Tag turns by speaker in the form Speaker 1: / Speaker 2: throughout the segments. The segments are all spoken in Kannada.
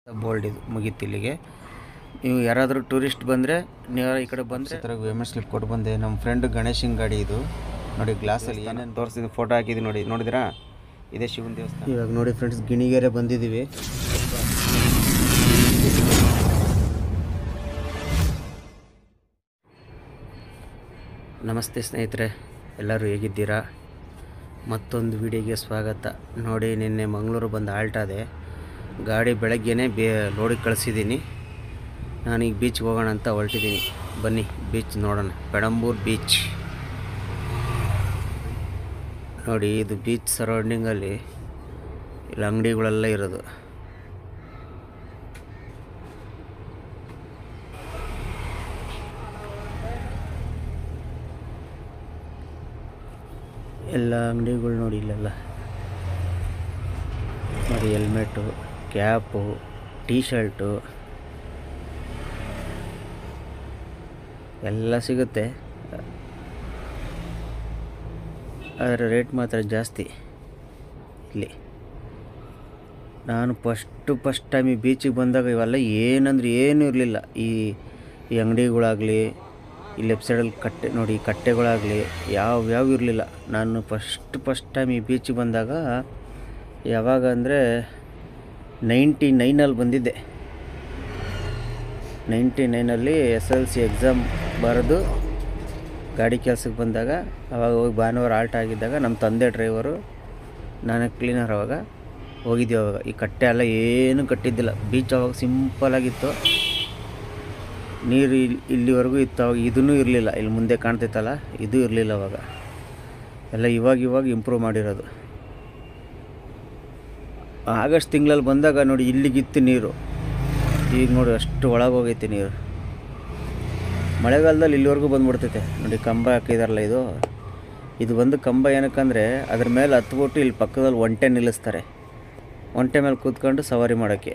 Speaker 1: ಬೋಲ್ಡ್ ಇದು ಮುಗೀತು ಇಲ್ಲಿಗೆ ನೀವು ಯಾರಾದರೂ ಟೂರಿಸ್ಟ್ ಬಂದರೆ ನೀವು ಈ ಕಡೆ ಬಂದರೆ ಈ ಥರ ಪೇಮೆಂಟ್ ಸ್ಲಿಪ್ ಕೊಟ್ಟು ಬಂದೆ ನಮ್ಮ ಫ್ರೆಂಡ್ ಗಣೇಶನ್ ಗಾಡಿ ಇದು ನೋಡಿ ಗ್ಲಾಸಲ್ಲಿ ಏನೇನು ತೋರಿಸಿದ್ದು ಫೋಟೋ ಹಾಕಿದ್ದು ನೋಡಿ ನೋಡಿದ್ರಾ ಇದೇ ಶಿವನ ದೇವಸ್ಥಾನ ಇವಾಗ ನೋಡಿ ಫ್ರೆಂಡ್ಸ್ ಗಿಣಿಗೆರೆ ಬಂದಿದ್ದೀವಿ ನಮಸ್ತೆ ಸ್ನೇಹಿತರೆ ಎಲ್ಲರೂ ಹೇಗಿದ್ದೀರಾ ಮತ್ತೊಂದು ವಿಡಿಯೋಗೆ ಸ್ವಾಗತ ನೋಡಿ ನಿನ್ನೆ ಮಂಗಳೂರು ಬಂದು ಆಲ್ಟಾದೆ ಗಾಡಿ ಬೆಳಗ್ಗೆನೇ ಬೇ ಲೋಡಿಗೆ ಕಳಿಸಿದ್ದೀನಿ ನಾನೀಗ ಬೀಚ್ಗೆ ಹೋಗೋಣ ಅಂತ ಹೊರಟಿದ್ದೀನಿ ಬನ್ನಿ ಬೀಚ್ ನೋಡೋಣ ಪೆಡಂಬೂರ್ ಬೀಚ್ ನೋಡಿ ಇದು ಬೀಚ್ ಸರೌಂಡಿಂಗಲ್ಲಿ ಇಲ್ಲಿ ಅಂಗಡಿಗಳೆಲ್ಲ ಇರೋದು ಎಲ್ಲ ಅಂಗಡಿಗಳು ನೋಡಿ ಇಲ್ಲೆಲ್ಲ ನೋಡಿ ಹೆಲ್ಮೆಟು ಕ್ಯಾಪು ಟೀ ಶರ್ಟು ಎಲ್ಲ ಸಿಗುತ್ತೆ ಆದರೆ ರೇಟ್ ಮಾತ್ರ ಜಾಸ್ತಿ ಇಲ್ಲಿ ನಾನು ಫಸ್ಟು ಫಸ್ಟ್ ಟೈಮ್ ಈ ಬೀಚಿಗೆ ಬಂದಾಗ ಇವೆಲ್ಲ ಏನಂದ್ರೆ ಏನೂ ಇರಲಿಲ್ಲ ಈ ಈ ಅಂಗಡಿಗಳಾಗಲಿ ಈ ಲೆಫ್ಟ್ ಸೈಡಲ್ಲಿ ಕಟ್ಟೆ ನೋಡಿ ಈ ಕಟ್ಟೆಗಳಾಗಲಿ ಯಾವ ಯಾವ ಇರಲಿಲ್ಲ ನಾನು ಫಸ್ಟ್ ಫಸ್ಟ್ ಟೈಮ್ ಈ ಬೀಚಿಗೆ ಬಂದಾಗ ಯಾವಾಗ ಅಂದರೆ ನೈಂಟಿ ನೈನಲ್ಲಿ ಬಂದಿದ್ದೆ ನೈಂಟಿ ನೈನಲ್ಲಿ ಎಸ್ ಎಲ್ ಸಿ ಎಕ್ಸಾಮ್ ಬರೆದು ಗಾಡಿ ಕೆಲಸಕ್ಕೆ ಬಂದಾಗ ಅವಾಗ ಹೋಗಿ ಭಾನುವಾರ ಆಲ್ಟ್ ಆಗಿದ್ದಾಗ ನಮ್ಮ ತಂದೆ ಡ್ರೈವರು ನಾನು ಕ್ಲೀನರ್ ಅವಾಗ ಹೋಗಿದ್ದೀವಿ ಅವಾಗ ಈ ಕಟ್ಟೆ ಎಲ್ಲ ಏನೂ ಕಟ್ಟಿದ್ದಿಲ್ಲ ಬೀಚ್ ಅವಾಗ ಸಿಂಪಲಾಗಿತ್ತು ನೀರು ಇಲ್ಲಿ ಇಲ್ಲಿವರೆಗೂ ಇತ್ತು ಅವಾಗ ಇದೂ ಇರಲಿಲ್ಲ ಇಲ್ಲಿ ಮುಂದೆ ಕಾಣ್ತೈತಲ್ಲ ಇದು ಇರಲಿಲ್ಲ ಅವಾಗ ಎಲ್ಲ ಇವಾಗ ಇವಾಗ ಇಂಪ್ರೂವ್ ಮಾಡಿರೋದು ಆಗಸ್ಟ್ ತಿಂಗಳಲ್ಲಿ ಬಂದಾಗ ನೋಡಿ ಇಲ್ಲಿಗಿತ್ತು ನೀರು ಈಗ ನೋಡಿ ಅಷ್ಟು ಒಳಗೆ ಹೋಗೈತೆ ನೀರು ಮಳೆಗಾಲದಲ್ಲಿ ಇಲ್ಲಿವರೆಗೂ ಬಂದ್ಬಿಡ್ತೈತೆ ನೋಡಿ ಕಂಬ ಹಾಕಿದಾರಲ್ಲ ಇದು ಇದು ಬಂದು ಕಂಬ ಏನಕ್ಕಂದರೆ ಅದ್ರ ಮೇಲೆ ಹತ್ಬಿಟ್ಟು ಇಲ್ಲಿ ಪಕ್ಕದಲ್ಲಿ ಒಂಟೆ ನಿಲ್ಲಿಸ್ತಾರೆ ಒಂಟೆ ಮೇಲೆ ಕೂತ್ಕೊಂಡು ಸವಾರಿ ಮಾಡೋಕ್ಕೆ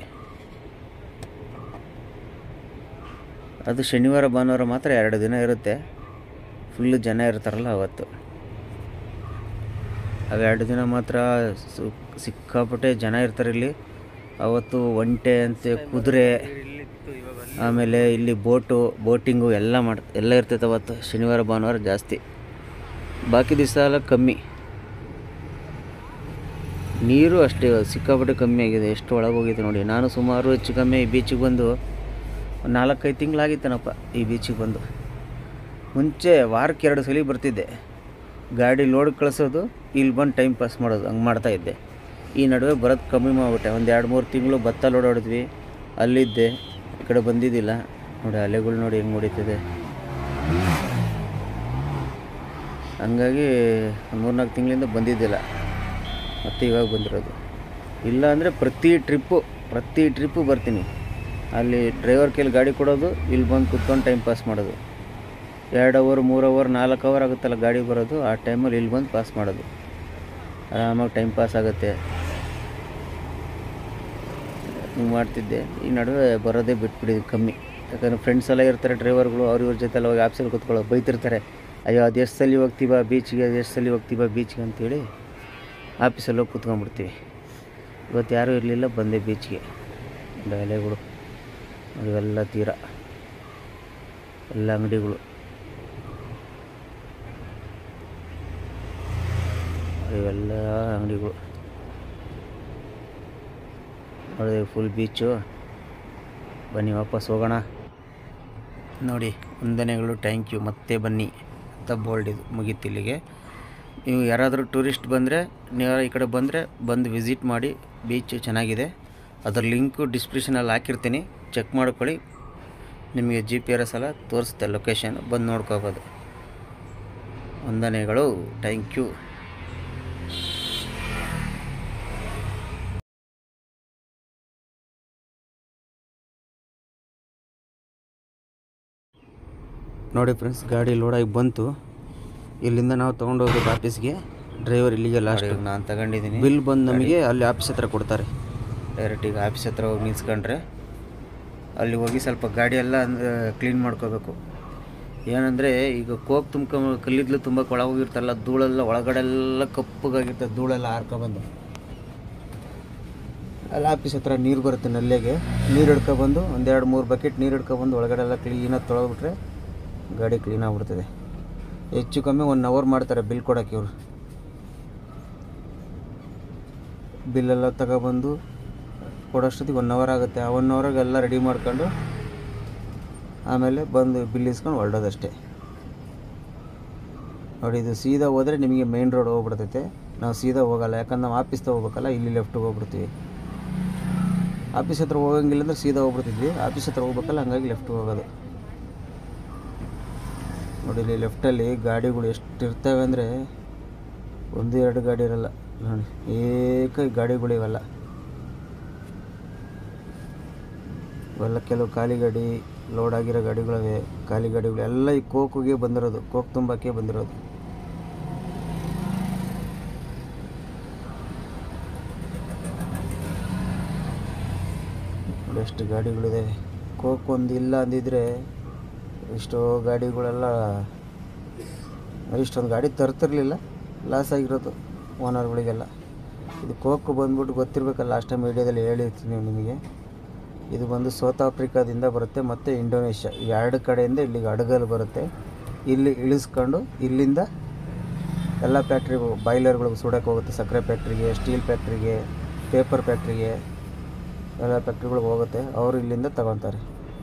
Speaker 1: ಅದು ಶನಿವಾರ ಭಾನುವಾರ ಮಾತ್ರ ಎರಡು ದಿನ ಇರುತ್ತೆ ಫುಲ್ಲು ಜನ ಇರ್ತಾರಲ್ಲ ಅವತ್ತು ಆಗ ಎರಡು ದಿನ ಮಾತ್ರ ಸು ಸಿಕ್ಕಾಪಟ್ಟೆ ಜನ ಇರ್ತಾರೆ ಇಲ್ಲಿ ಅವತ್ತು ಒಂಟೆ ಅಂತೆ ಕುದುರೆ ಆಮೇಲೆ ಇಲ್ಲಿ ಬೋಟು ಬೋಟಿಂಗು ಎಲ್ಲ ಮಾಡ್ ಎಲ್ಲ ಇರ್ತೈತೆ ಅವತ್ತು ಶನಿವಾರ ಭಾನುವಾರ ಜಾಸ್ತಿ ಬಾಕಿ ದಿವಸ ಎಲ್ಲ ಕಮ್ಮಿ ನೀರು ಅಷ್ಟೇ ಸಿಕ್ಕಾಪಟ್ಟೆ ಕಮ್ಮಿ ಆಗಿದೆ ಎಷ್ಟು ಒಳಗೆ ಹೋಗಿದೆ ನೋಡಿ ನಾನು ಸುಮಾರು ಹೆಚ್ಚು ಕಮ್ಮಿ ಈ ಬೀಚಿಗೆ ಬಂದು ಒಂದು ನಾಲ್ಕೈದು ತಿಂಗಳಾಗಿತ್ತೇನಪ್ಪ ಈ ಬೀಚಿಗೆ ಬಂದು ಮುಂಚೆ ವಾರಕ್ಕೆ ಎರಡು ಸಲ ಬರ್ತಿದ್ದೆ ಗಾಡಿ ಲೋಡ್ ಕಳಿಸೋದು ಇಲ್ಲಿ ಬಂದು ಟೈಮ್ ಪಾಸ್ ಮಾಡೋದು ಹಂಗೆ ಮಾಡ್ತಾಯಿದ್ದೆ ಈ ನಡುವೆ ಬರೋದು ಕಮ್ಮಿ ಮಾಡಿಬಿಟ್ಟೆ ಒಂದು ಎರಡು ಮೂರು ತಿಂಗಳು ಭತ್ತ ಲೋಡ್ ಹೊಡೆದ್ವಿ ಅಲ್ಲಿದ್ದೆ ಈ ಕಡೆ ಬಂದಿದ್ದಿಲ್ಲ ನೋಡಿ ಅಲೆಗಳು ನೋಡಿ ಹೆಂಗೆ ಹೊಡಿತಿದೆ ಹಂಗಾಗಿ ಮೂರ್ನಾಲ್ಕು ತಿಂಗಳಿಂದ ಬಂದಿದ್ದಿಲ್ಲ ಮತ್ತು ಇವಾಗ ಬಂದಿರೋದು ಇಲ್ಲ ಅಂದರೆ ಪ್ರತಿ ಟ್ರಿಪ್ಪು ಪ್ರತಿ ಟ್ರಿಪ್ಪು ಬರ್ತೀನಿ ಅಲ್ಲಿ ಡ್ರೈವರ್ ಕೈಲಿ ಗಾಡಿ ಕೊಡೋದು ಇಲ್ಲಿ ಬಂದು ಕುತ್ಕೊಂಡು ಟೈಮ್ ಪಾಸ್ ಮಾಡೋದು ಎರಡು ಅವರ್ ಮೂರು ಅವರ್ ನಾಲ್ಕು ಅವರ್ ಆಗುತ್ತಲ್ಲ ಗಾಡಿ ಬರೋದು ಆ ಟೈಮಲ್ಲಿ ಇಲ್ಲಿ ಬಂದು ಪಾಸ್ ಮಾಡೋದು ಆರಾಮಾಗಿ ಟೈಮ್ ಪಾಸ್ ಆಗುತ್ತೆ ಹಿಂಗೆ ಮಾಡ್ತಿದ್ದೆ ಈ ನಡುವೆ ಬರೋದೇ ಬಿಟ್ಬಿಟ್ಟಿದ್ದು ಕಮ್ಮಿ ಯಾಕಂದರೆ ಫ್ರೆಂಡ್ಸ್ ಎಲ್ಲ ಇರ್ತಾರೆ ಡ್ರೈವರ್ಗಳು ಅವ್ರ ಇವ್ರ ಜೊತೆ ಎಲ್ಲ ಹೋಗಿ ಆಫೀಸಲ್ಲಿ ಕೂತ್ಕೊಳ್ಳೋ ಬೈತಿರ್ತಾರೆ ಅಯ್ಯೋ ಅದು ಎಷ್ಟು ಸಲ ಹೋಗ್ತೀವ ಬೀಚ್ಗೆ ಅದು ಎಷ್ಟು ಸಲ ಹೋಗ್ತೀವ ಬೀಚ್ಗೆ ಅಂತೇಳಿ ಆಫೀಸಲ್ಲಿ ಹೋಗಿ ಕೂತ್ಕೊಂಡ್ಬಿಡ್ತೀವಿ ಇವತ್ತು ಯಾರೂ ಇರಲಿಲ್ಲ ಬಂದೆ ಬೀಚ್ಗೆ ಎಲೆಗಳು ಇವೆಲ್ಲ ತೀರ ಎಲ್ಲ ಅಂಗಡಿಗಳು ಇವೆಲ್ಲ ಅಂಗಡಿಗಳು ನೋಡಿದೆ ಫುಲ್ ಬೀಚು ಬನ್ನಿ ವಾಪಸ್ ಹೋಗೋಣ ನೋಡಿ ವಂದನೆಗಳು ಥ್ಯಾಂಕ್ ಯು ಮತ್ತೆ ಬನ್ನಿ ಅಂತ ಬೋಲ್ಡ್ ಇದು ಮುಗೀತು ಇಲ್ಲಿಗೆ ನೀವು ಯಾರಾದರೂ ಟೂರಿಸ್ಟ್ ಬಂದರೆ ನೀವು ಈ ಕಡೆ ಬಂದರೆ ಬಂದು ವಿಸಿಟ್ ಮಾಡಿ ಬೀಚು ಚೆನ್ನಾಗಿದೆ ಅದರ ಲಿಂಕು ಡಿಸ್ಕ್ರಿಪ್ಷನಲ್ಲಿ ಹಾಕಿರ್ತೀನಿ ಚೆಕ್ ಮಾಡ್ಕೊಳ್ಳಿ ನಿಮಗೆ ಜಿ ಪಿ ಆರ್ ಎಸ್ ಎಲ್ಲ ತೋರಿಸುತ್ತೆ ಲೊಕೇಶನ್ ಬಂದು ನೋಡ್ಕೋಬೋದು ವಂದನೆಗಳು ಥ್ಯಾಂಕ್ ಯು ನೋಡಿ ಫ್ರೆಂಡ್ಸ್ ಗಾಡಿ ಲೋಡಾಗಿ ಬಂತು ಇಲ್ಲಿಂದ ನಾವು ತೊಗೊಂಡೋಗ್ಬೇಕು ಆಫೀಸ್ಗೆ ಡ್ರೈವರ್ ಇಲ್ಲಿಗೆ ಲಾಸ್ಟ್ ನಾನು ತಗೊಂಡಿದ್ದೀನಿ ಬಿಲ್ ಬಂದು ನಮಗೆ ಅಲ್ಲಿ ಆಫೀಸ್ ಹತ್ರ ಕೊಡ್ತಾರೆ ಡೈರೆಕ್ಟ್ ಈಗ ಆಫೀಸ್ ಹತ್ರ ಹೋಗಿ ನಿಲ್ಸ್ಕೊಂಡ್ರೆ ಅಲ್ಲಿ ಹೋಗಿ ಸ್ವಲ್ಪ ಗಾಡಿ ಎಲ್ಲ ಕ್ಲೀನ್ ಮಾಡ್ಕೋಬೇಕು ಏನಂದರೆ ಈಗ ಕೋಕ್ ತುಂಬ್ಕೊ ಕಲ್ಲಿದ್ಲು ತುಂಬ ಒಳಗೆ ಹೋಗಿರ್ತಲ್ಲ ಧೂಳೆಲ್ಲ ಒಳಗಡೆ ಎಲ್ಲ ಕಪ್ಪಗಾಗಿರ್ತದೆ ಧೂಳೆಲ್ಲ ಹಾರ್ಕೊಬಂದು ಅಲ್ಲಿ ಆಫೀಸ್ ಹತ್ರ ನೀರು ಬರುತ್ತೆ ನಲ್ಲಿಗೆ ನೀರು ಹಿಡ್ಕೊಬಂದು ಒಂದೆರಡು ಮೂರು ಬಕೆಟ್ ನೀರು ಹಿಡ್ಕೊಬಂದು ಒಳಗಡೆ ಎಲ್ಲ ಕ್ಲೀನಾಗಿ ತೊಳೆದ್ಬಿಟ್ರೆ ಗಾಡಿ ಕ್ಲೀನ್ ಆಗಿಬಿಡ್ತದೆ ಹೆಚ್ಚು ಕಮ್ಮಿ ಒನ್ ಅವರ್ ಮಾಡ್ತಾರೆ ಬಿಲ್ ಕೊಡೋಕ್ಕೆ ಇವರು ಬಿಲ್ಲೆಲ್ಲ ತಗೊಬಂದು ಕೊಡೋಷ್ಟೊತ್ತಿಗೆ ಒನ್ ಅವರ್ ಆಗುತ್ತೆ ಆ ಒನ್ ಅವರಾಗ ಎಲ್ಲ ರೆಡಿ ಮಾಡ್ಕೊಂಡು ಆಮೇಲೆ ಬಂದು ಬಿಲ್ ಇಸ್ಕೊಂಡು ಹೊರಡೋದಷ್ಟೇ ನೋಡಿ ಇದು ಸೀದಾ ಹೋದರೆ ನಿಮಗೆ ಮೇನ್ ರೋಡ್ ಹೋಗ್ಬಿಡ್ತೈತೆ ನಾವು ಸೀದಾ ಹೋಗಲ್ಲ ಯಾಕಂದ್ರೆ ನಾವು ಆಫೀಸ್ಗೆ ಹೋಗ್ಬೇಕಲ್ಲ ಇಲ್ಲಿ ಲೆಫ್ಟಿಗೆ ಹೋಗ್ಬಿಡ್ತೀವಿ ಆಫೀಸ್ ಹತ್ರ ಹೋಗಂಗಿಲ್ಲ ಅಂದ್ರೆ ಸೀದಾ ಹೋಗ್ಬಿಡ್ತಿದ್ವಿ ಆಫೀಸ್ ಹತ್ರ ಹೋಗ್ಬೇಕಲ್ಲ ಹಂಗಾಗಿ ಲೆಫ್ಟಿಗೆ ಹೋಗೋದು ನೋಡಿ ಇಲ್ಲಿ ಲೆಫ್ಟಲ್ಲಿ ಗಾಡಿಗಳು ಎಷ್ಟು ಇರ್ತವೆ ಅಂದರೆ ಒಂದು ಎರಡು ಗಾಡಿ ಇರಲ್ಲ ನೋಡಿ ಏಕ ಗಾಡಿಗಳು ಇವೆಲ್ಲ ಇವೆಲ್ಲ ಕೆಲವು ಖಾಲಿ ಗಾಡಿ ಲೋಡ್ ಆಗಿರೋ ಗಾಡಿಗಳಿವೆ ಖಾಲಿ ಗಾಡಿಗಳು ಎಲ್ಲ ಈ ಕೋಕಿಗೆ ಬಂದಿರೋದು ಕೋಕ್ ತುಂಬಕ್ಕೆ ಬಂದಿರೋದು ನೋಡಿ ಎಷ್ಟು ಗಾಡಿಗಳಿದೆ ಕೋಕ್ ಒಂದು ಇಲ್ಲ ಅಂದಿದ್ರೆ ಇಷ್ಟೋ ಗಾಡಿಗಳೆಲ್ಲ ಇಷ್ಟೊಂದು ಗಾಡಿ ತರ್ತಿರ್ಲಿಲ್ಲ ಲಾಸ್ ಆಗಿರೋದು ಓನರ್ಗಳಿಗೆಲ್ಲ ಇದು ಕೋಕ್ ಬಂದ್ಬಿಟ್ಟು ಗೊತ್ತಿರಬೇಕಲ್ಲ ಲಾಸ್ಟ್ ಟೈಮ್ ವಿಡಿಯೋದಲ್ಲಿ ಹೇಳಿರ್ತೀನಿ ನಿಮಗೆ ಇದು ಬಂದು ಸೌತ್ ಆಫ್ರಿಕಾದಿಂದ ಬರುತ್ತೆ ಮತ್ತು ಇಂಡೋನೇಷ್ಯಾ ಈ ಎರಡು ಕಡೆಯಿಂದ ಇಲ್ಲಿಗೆ ಹಡಗಲ್ಲಿ ಬರುತ್ತೆ ಇಲ್ಲಿ ಇಳಿಸ್ಕೊಂಡು ಇಲ್ಲಿಂದ ಎಲ್ಲ ಫ್ಯಾಕ್ಟ್ರಿಗೂ ಬಾಯ್ಲರ್ಗಳಿಗೆ ಸುಡೋಕೆ ಹೋಗುತ್ತೆ ಸಕ್ಕರೆ ಫ್ಯಾಕ್ಟ್ರಿಗೆ ಸ್ಟೀಲ್ ಫ್ಯಾಕ್ಟ್ರಿಗೆ ಪೇಪರ್ ಫ್ಯಾಕ್ಟ್ರಿಗೆ ಎಲ್ಲ ಫ್ಯಾಕ್ಟ್ರಿಗಳಿಗೆ ಹೋಗುತ್ತೆ ಅವರು ಇಲ್ಲಿಂದ ತಗೊತಾರೆ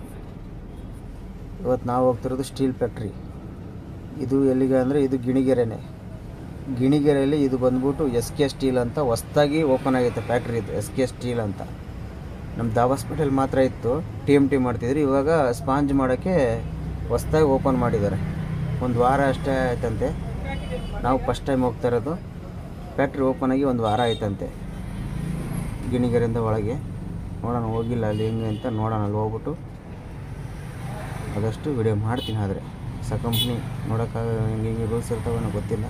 Speaker 1: ಇವತ್ತು ನಾವು ಹೋಗ್ತಿರೋದು ಸ್ಟೀಲ್ ಫ್ಯಾಕ್ಟ್ರಿ ಇದು ಎಲ್ಲಿಗೆ ಅಂದರೆ ಇದು ಗಿಣಿಗೆರೆನೇ ಗಿಣಿಗೆರೆಯಲ್ಲಿ ಇದು ಬಂದ್ಬಿಟ್ಟು ಎಸ್ ಕೆ ಸ್ಟೀಲ್ ಅಂತ ಹೊಸ್ದಾಗಿ ಓಪನ್ ಆಗೈತೆ ಫ್ಯಾಕ್ಟ್ರಿ ಇದು ಎಸ್ ಕೆ ಸ್ಟೀಲ್ ಅಂತ ನಮ್ಮ ದಾಬಾಸ್ಪೇಟೆಲ್ ಮಾತ್ರ ಇತ್ತು ಟಿ ಎಮ್ ಟಿ ಮಾಡ್ತಿದ್ರು ಇವಾಗ ಸ್ಪಾಂಜ್ ಮಾಡೋಕ್ಕೆ ಹೊಸ್ದಾಗಿ ಓಪನ್ ಮಾಡಿದ್ದಾರೆ ಒಂದು ವಾರ ಅಷ್ಟೇ ಆಯ್ತಂತೆ ನಾವು ಫಸ್ಟ್ ಟೈಮ್ ಹೋಗ್ತಾ ಇರೋದು ಫ್ಯಾಕ್ಟ್ರಿ ಓಪನ್ ಆಗಿ ಒಂದು ವಾರ ಆಯ್ತಂತೆ ಗಿಣಿಗೆರೆಯಿಂದ ಒಳಗೆ ನೋಡೋಣ ಹೋಗಿಲ್ಲ ಅಲ್ಲಿ ಹೆಂಗೆ ಅಂತ ನೋಡೋಣ ಅಲ್ಲಿ ಹೋಗ್ಬಿಟ್ಟು ಆದಷ್ಟು ವಿಡಿಯೋ ಮಾಡ್ತೀನಿ ಆದರೆ ಹೊಸ ಕಂಪ್ನಿ ನೋಡೋಕ್ಕಾಗ ಹಿಂಗೆ ಹಿಂಗೆ ರೂಲ್ಸ್ ಇರ್ತಾವೇನೋ ಗೊತ್ತಿಲ್ಲ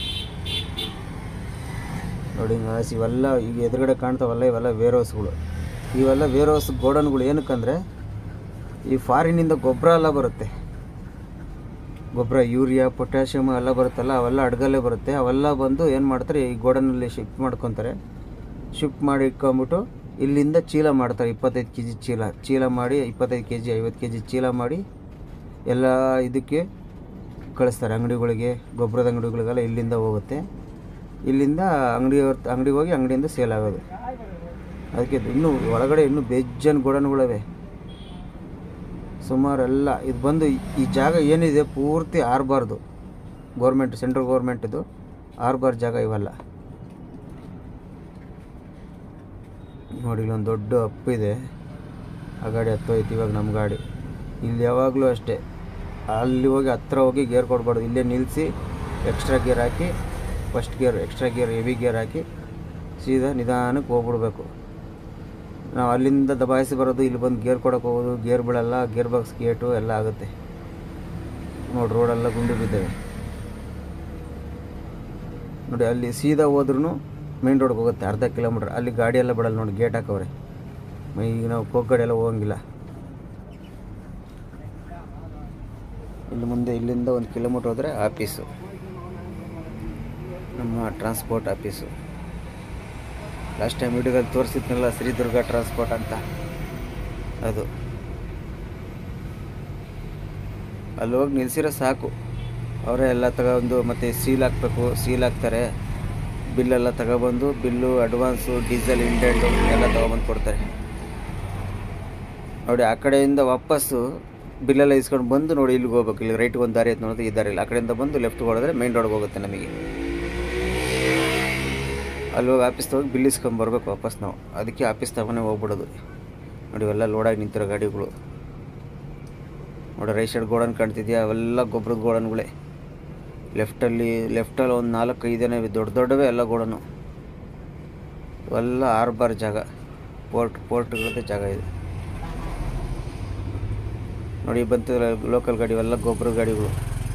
Speaker 1: ನೋಡಿ ಹಿಂಗೆ ಇವೆಲ್ಲ ಈಗ ಎದುರುಗಡೆ ಕಾಣ್ತಾವಲ್ಲ ಇವೆಲ್ಲ ವೇರ್ ಹೌಸ್ಗಳು ಇವೆಲ್ಲ ವೇರ್ ಹೌಸ್ ಗೋಡನ್ಗಳು ಏನಕ್ಕಂದರೆ ಈ ಫಾರಿನಿಂದ ಗೊಬ್ಬರ ಎಲ್ಲ ಬರುತ್ತೆ ಗೊಬ್ಬರ ಯೂರಿಯಾ ಪೊಟ್ಯಾಷಿಯಮ್ ಎಲ್ಲ ಬರುತ್ತಲ್ಲ ಅವೆಲ್ಲ ಅಡ್ಗಲ್ಲೇ ಬರುತ್ತೆ ಅವೆಲ್ಲ ಬಂದು ಏನು ಮಾಡ್ತಾರೆ ಈ ಗೋಡನಲ್ಲಿ ಶಿಫ್ಟ್ ಮಾಡ್ಕೊತಾರೆ ಶಿಫ್ಟ್ ಮಾಡಿ ಇಟ್ಕೊಂಬಿಟ್ಟು ಇಲ್ಲಿಂದ ಚೀಲ ಮಾಡ್ತಾರೆ ಇಪ್ಪತ್ತೈದು ಕೆ ಜಿ ಚೀಲ ಚೀಲ ಮಾಡಿ ಇಪ್ಪತ್ತೈದು ಕೆ ಜಿ ಐವತ್ತು ಕೆ ಜಿ ಚೀಲ ಮಾಡಿ ಎಲ್ಲ ಇದಕ್ಕೆ ಕಳಿಸ್ತಾರೆ ಅಂಗಡಿಗಳಿಗೆ ಗೊಬ್ಬರದ ಅಂಗಡಿಗಳಿಗೆಲ್ಲ ಇಲ್ಲಿಂದ ಹೋಗುತ್ತೆ ಇಲ್ಲಿಂದ ಅಂಗಡಿ ಅಂಗಡಿಗೆ ಹೋಗಿ ಅಂಗಡಿಯಿಂದ ಸೇಲ್ ಆಗೋದು ಅದಕ್ಕೆ ಇದು ಇನ್ನೂ ಒಳಗಡೆ ಇನ್ನೂ ಬೇಜನ್ ಗೋಡನ್ಗಳಿವೆ ಸುಮಾರು ಎಲ್ಲ ಇದು ಬಂದು ಈ- ಈ ಜಾಗ ಏನಿದೆ ಪೂರ್ತಿ ಆರ್ಬಾರ್ದು ಗೌರ್ಮೆಂಟ್ ಸೆಂಟ್ರಲ್ ಗೌರ್ಮೆಂಟಿದು ಆರ್ಬಾರ್ ಜಾಗ ಇವೆಲ್ಲ ನೋಡಿ ಇಲ್ಲೊಂದು ದೊಡ್ಡ ಅಪ್ಪು ಇದೆ ಆ ಗಾಡಿ ಹತ್ತೋಯ್ತು ಇವಾಗ ನಮ್ಮ ಗಾಡಿ ಇಲ್ಲಿ ಯಾವಾಗಲೂ ಅಷ್ಟೇ ಅಲ್ಲಿ ಹೋಗಿ ಹತ್ರ ಹೋಗಿ ಗೇರ್ ಕೊಡಬಾರ್ದು ಇಲ್ಲೇ ನಿಲ್ಲಿಸಿ ಎಕ್ಸ್ಟ್ರಾ ಗೇರ್ ಹಾಕಿ first gear extra gear heavy gear ಹಾಕಿ ಸೀದಾ ನಿಧಾನಕ್ಕೆ ಹೋಗ್ಬಿಡ್ಬೇಕು ನಾವು ಅಲ್ಲಿಂದ ದಬಾಯಿಸಿ ಬರೋದು ಇಲ್ಲಿ ಬಂದು ಗೇರ್ ಕೊಡೋಕೆ ಹೋಗೋದು ಗೇರ್ ಬಿಡಲ್ಲ ಗೇರ್ ಬಾಕ್ಸ್ ಗೇಟು ಎಲ್ಲ ಆಗುತ್ತೆ ನೋಡಿ ರೋಡೆಲ್ಲ ಗುಂಡಿ ಬಿದ್ದೇವೆ ನೋಡಿ ಅಲ್ಲಿ ಸೀದಾ ಹೋದ್ರೂ ಮೇನ್ ರೋಡ್ಗೆ ಹೋಗುತ್ತೆ ಅರ್ಧ ಕಿಲೋಮೀಟ್ರ್ ಅಲ್ಲಿ ಗಾಡಿ ಎಲ್ಲ ಬಿಡಲ್ಲ ನೋಡಿ ಗೇಟ್ ಹಾಕವ್ರೆ ಈಗ ನಾವು ಕೋಕ್ ಗಾಡಿ ಎಲ್ಲ ಹೋಗಂಗಿಲ್ಲ ಇಲ್ಲಿ ಮುಂದೆ ಇಲ್ಲಿಂದ ಒಂದು ಕಿಲೋಮೀಟ್ರ್ ಹೋದರೆ ಆಫೀಸು ನಮ್ಮ ಟ್ರಾನ್ಸ್ಪೋರ್ಟ್ ಆಫೀಸು ಲಾಸ್ಟ್ ಟೈಮ್ ವಿಡಿಯೋದಲ್ಲಿ ತೋರಿಸಿದ್ನಲ್ಲ ಶ್ರೀದುರ್ಗ ಟ್ರಾನ್ಸ್ಪೋರ್ಟ್ ಅಂತ ಅದು ಅಲ್ಲಿ ಹೋಗಿ ನಿಲ್ಸಿರೋ ಸಾಕು ಅವರೇ ಎಲ್ಲ ತಗೊಂಡು ಮತ್ತು ಸೀಲ್ ಹಾಕ್ಬೇಕು ಸೀಲ್ ಹಾಕ್ತಾರೆ ಬಿಲ್ಲೆಲ್ಲ ತಗೊಬಂದು ಬಿಲ್ಲು ಅಡ್ವಾನ್ಸು ಡೀಸೆಲ್ ಇಂಡೆಂಟು ಎಲ್ಲ ತಗೊಬಂದು ಕೊಡ್ತಾರೆ ನೋಡಿ ಆ ಕಡೆಯಿಂದ ವಾಪಸ್ಸು ಬಿಲ್ಲೆಲ್ಲ ಇಸ್ಕೊಂಡು ಬಂದು ನೋಡಿ ಇಲ್ಲಿಗೆ ಹೋಗ್ಬೇಕು ಇಲ್ಲಿ ರೈಟ್ಗೆ ಒಂದು ದಾರಿ ಐತೆ ನೋಡಿದ್ರೆ ಈ ದಾರಿ ಇಲ್ಲ ಆ ಕಡೆಯಿಂದ ಬಂದು ಲೆಫ್ಟ್ಗೆ ಹೊಡೆದ್ರೆ ಮೈನ್ ರೋಡ್ಗೆ ಹೋಗುತ್ತೆ ನಮಗೆ ಅಲ್ಲಿ ಹೋಗಿ ಆಫೀಸ್ ಹೋಗಿ ಬಿಲ್ ಇಸ್ಕೊಂಡು ಬರ್ಬೇಕು ವಾಪಸ್ ನಾವು ಅದಕ್ಕೆ ಆಫೀಸ್ ತಗೊಂಡೇ ಹೋಗ್ಬಿಡೋದು ನೋಡಿ ಇವೆಲ್ಲ ಲೋಡಾಗಿ ನಿಂತಿರೋ ಗಾಡಿಗಳು ನೋಡಿ ರೈಟ್ ಸೈಡ್ ಗೋಡನ್ ಕಾಣ್ತಿದ್ಯಾ ಅವೆಲ್ಲ ಗೊಬ್ಬರದ ಗೋಡನ್ಗಳೇ ಲೆಫ್ಟಲ್ಲಿ ಲೆಫ್ಟಲ್ಲಿ ಒಂದು ನಾಲ್ಕು ಐದನೇ ದೊಡ್ಡ ದೊಡ್ಡವೇ ಎಲ್ಲ ಗೋಡನು ಇವೆಲ್ಲ ಆರ್ಬಾರ್ ಜಾಗ ಪೋರ್ಟ್ ಪೋರ್ಟ್ಗಳದ್ದೇ ಜಾಗ ಇದೆ ನೋಡಿ ಬಂತು ಲೋಕಲ್ ಗಾಡಿ ಇವೆಲ್ಲ ಗೊಬ್ಬರ ಗಾಡಿಗಳು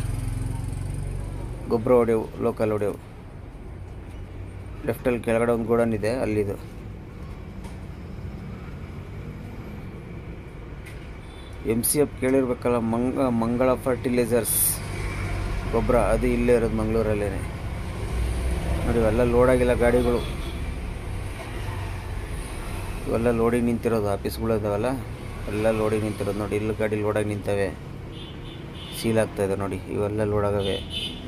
Speaker 1: ಗೊಬ್ಬರ ಹೊಡೆಯವು ಲೋಕಲ್ ಹೊಡೆಯವು ಲೆಫ್ಟಲ್ಲಿ ಕೆಳಗಡೆ ಒಂದು ಗೋಡನ್ ಇದೆ ಅಲ್ಲಿದು ಎಮ್ ಸಿ ಎಫ್ ಕೇಳಿರ್ಬೇಕಲ್ಲ ಮಂಗ ಮಂಗಳ ಫರ್ಟಿಲೈಸರ್ಸ್ ಗೊಬ್ಬರ ಅದು ಇಲ್ಲೇ ಇರೋದು ಮಂಗಳೂರಲ್ಲೇ ನೋಡಿ ಇವೆಲ್ಲ ಲೋಡ್ ಆಗಿಲ್ಲ ಗಾಡಿಗಳು ಇವೆಲ್ಲ ಲೋಡಿಗೆ ನಿಂತಿರೋದು ಆಫೀಸ್ಗಳು ಇದಾವಲ್ಲ ಎಲ್ಲ ಲೋಡಿಗೆ ನಿಂತಿರೋದು ನೋಡಿ ಇಲ್ಲಿ ಗಾಡಿ ಲೋಡಾಗಿ ನಿಂತವೆ ಸೀಲ್ ಆಗ್ತಾಯಿದೆ ನೋಡಿ ಇವೆಲ್ಲ ಲೋಡ್ ಆಗವೆ